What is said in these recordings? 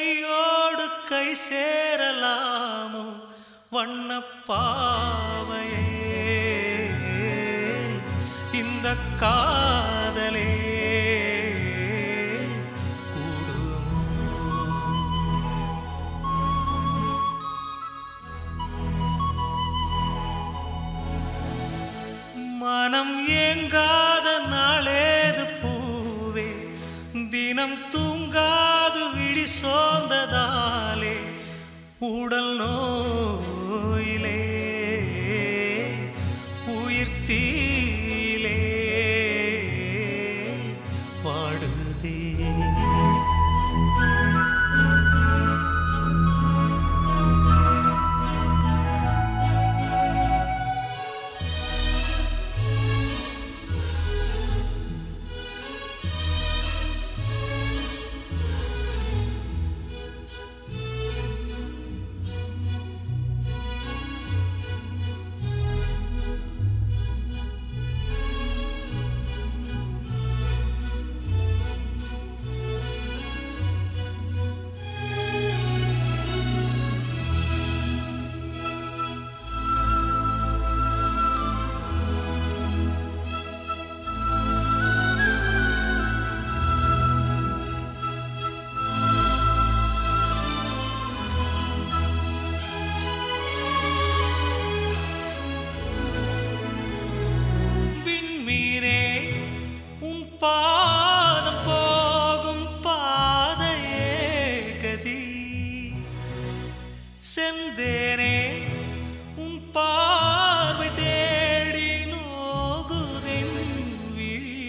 கையோடு கை சேரலாமோ வண்ணப்பாவையே இந்த காதலே கூடுமோ மனம் ஏங்காத நாளேது பூவே தினம் தூங்காது விழி சோர்ந்ததாலே உடல் நோயிலே உயிர் தீயிலே வாடுதே விண்மீனே உன் பாதம் போகும் பாதையே கதி செந்தேனே உன் பார்வை தேடி நோகுதென் விழி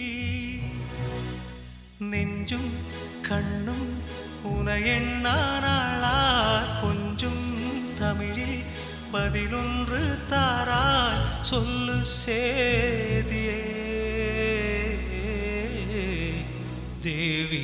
நெஞ்சும் கண்ணும் உனையெண்ணானாளா கொஞ்சும் தமிழில் பதிலொன்று தாராய் சொல்லு சேதியே தேவி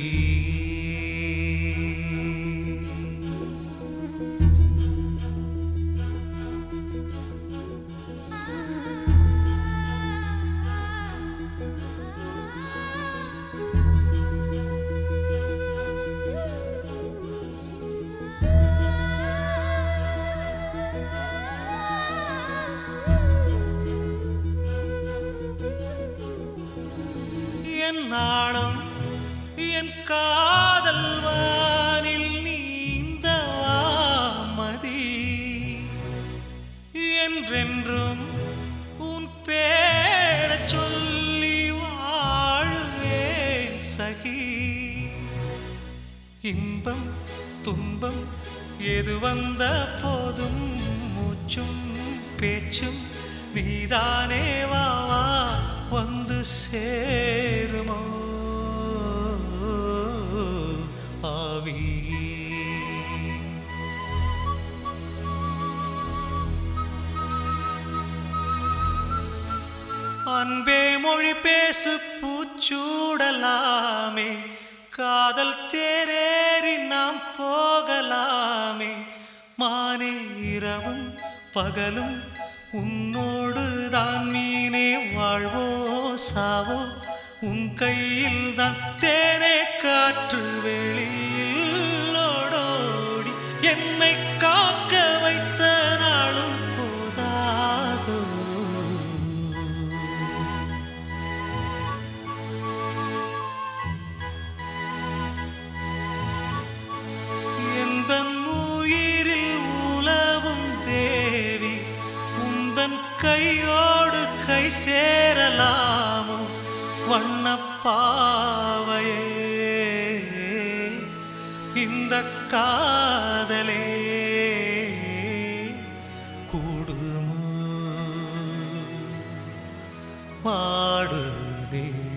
என் நாணம் என் காதல் வானில் நீந்தவா மதி என்றென்றும் உன் பேரச் சொல்லி வாழ்வேன் சகி இன்பம் துன்பம் எது வந்த போதும் மூச்சும் பேச்சும் நீதானே வா வா வந்து சேருமோ ஆவி அன்பே மொழி பேசு பூச்சூடலாமே காதல் தேரேறி நாம் போகலாமே மானே இரவும் பகலும் உன்னோடு தான் மீனே வாழ்வோ சாவோ உன் கையில் தான் தேனே காற்று வெளியில் ஓடோடி என்னை காக்க வைத்த நாளும் போதாதோ எந்த உயிரில் உலவும் தேவி உந்தன் கையோடு கை சேரலாமோ வண்ணப்பாவையே இந்த காதலே கூடுமோ மாடுதே